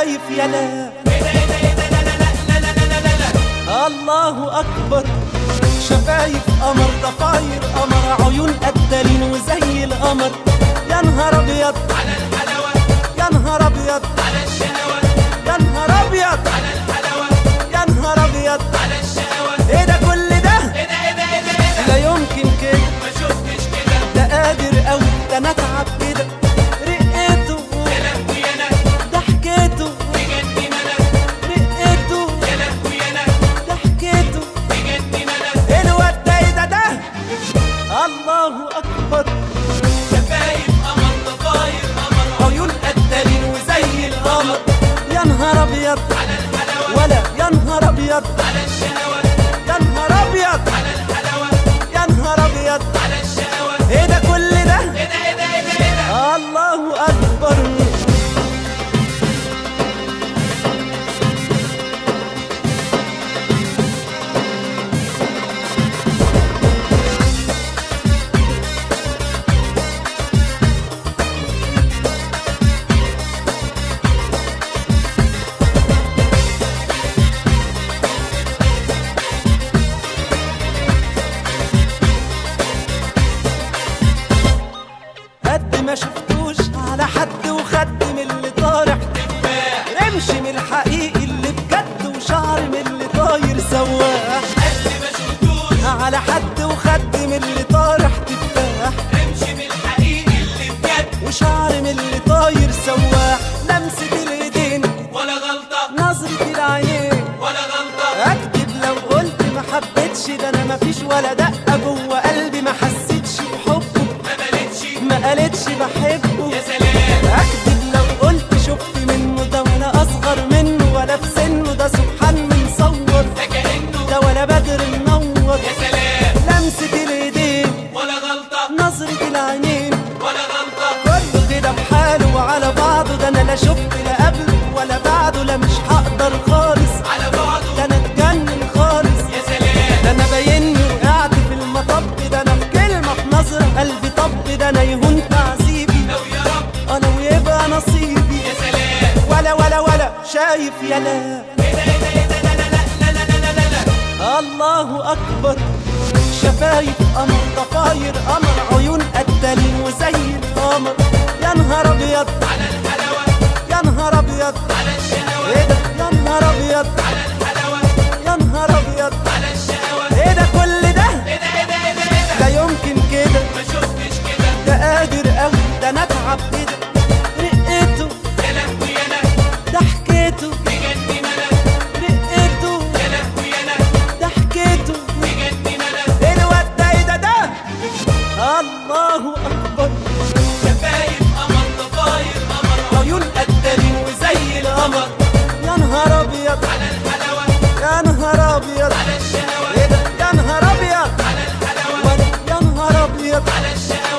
شايف يا لا الله اكبر شفايف قمر ضفاير قمر عيون قدالين وزي القمر يا نهار ابيض على الحلاوة يا نهار ابيض على الشهوة يا نهار ابيض على الحلاوة يا نهار ابيض على الشهوة ايه ده كل ده ايه ده ايه ده ايه ده ايه ده لا يمكن كده ما شفتش كده ده قادر قوي ده انا اتعب كده رقيته يا لهوي انا ضحكته بجد انا رقيته يا لهوي انا ضحكته بجد انا الواد ده ايه ده ده الله اكبر شفايف قمر ضفاير قمر عيون قدالين وزي القمر يا نهار ابيض على الحلاوة ولا يا نهار ابيض على الشهوة يا نهار ابيض على الحلاوة يا نهار ابيض على الشهوة ايه ده كل ده ايه ده ايه ده ايه ده ايه ده الله اكبر قد ما شفتوش على حد وخد من اللي طارح رمش من الحقيقي اللي بجد وشعر من اللي طاير سواح قد ما شفتوش على حد وخد من اللي طارح تفاح امشي من الحقيقي اللي بجد وشعر من اللي طاير سواح لمسة الايدين ولا غلطة نظرة العينين ولا غلطة اكتب لو قلت ما حبيتش ده انا ما فيش ولا دقة جوه قلبي ما حسيتش بحبه ما بلتش ما قالتش بحبه يا سلام اكتب لو قلت شفت منه ده ولا اصغر منه ولا في سنه ده سبحان مصور ده كأنه ده ولا بدر منور يا سلام لمسة الايدين ولا غلطة نظرة العينين ولا غلطة كله كده بحاله وعلى بعضه ده انا لا شفت لا قبله ولا بعده لا مش هقدر خالص على بعضه ده انا اتجنن خالص يا سلام ده انا باينني وقعت في المطب ده انا في كلمة في نظرة قلبي طب ده انا يهون تعذيبي لو يا رب انا ويبقى نصيبي يا سلام ولا ولا ولا شايف يا لا ايه ده ايه ده ايه ده لا لا لا لا لا لا لا لا الله اكبر شفايف قمر ضفاير قمر عيون قدالين وزي القمر يا نهار ابيض على الحلاوة يا نهار ابيض على الشهوة ايه ده يا نهار ابيض على الحلاوة يا نهار ابيض على الشهوة ايه ده كل ده ايه ده ايه ده ايه ده ايه ده لا يمكن كده ما شفتش كده ده قادر قوي ده انا اتعب كده رقيته يا لهوي انا ضحكته بجد انا رقيته يا لهوي انا ضحكته بجد انا الواد ده ايه ده ده الله اكبر شفايف قمر ضفاير قمر عيون قدالين وزي القمر يا نهار ابيض على الحلاوة يا نهار ابيض على الشهوة ايه ده يا نهار ابيض على الحلاوة ولا يا نهار ابيض على الشهوة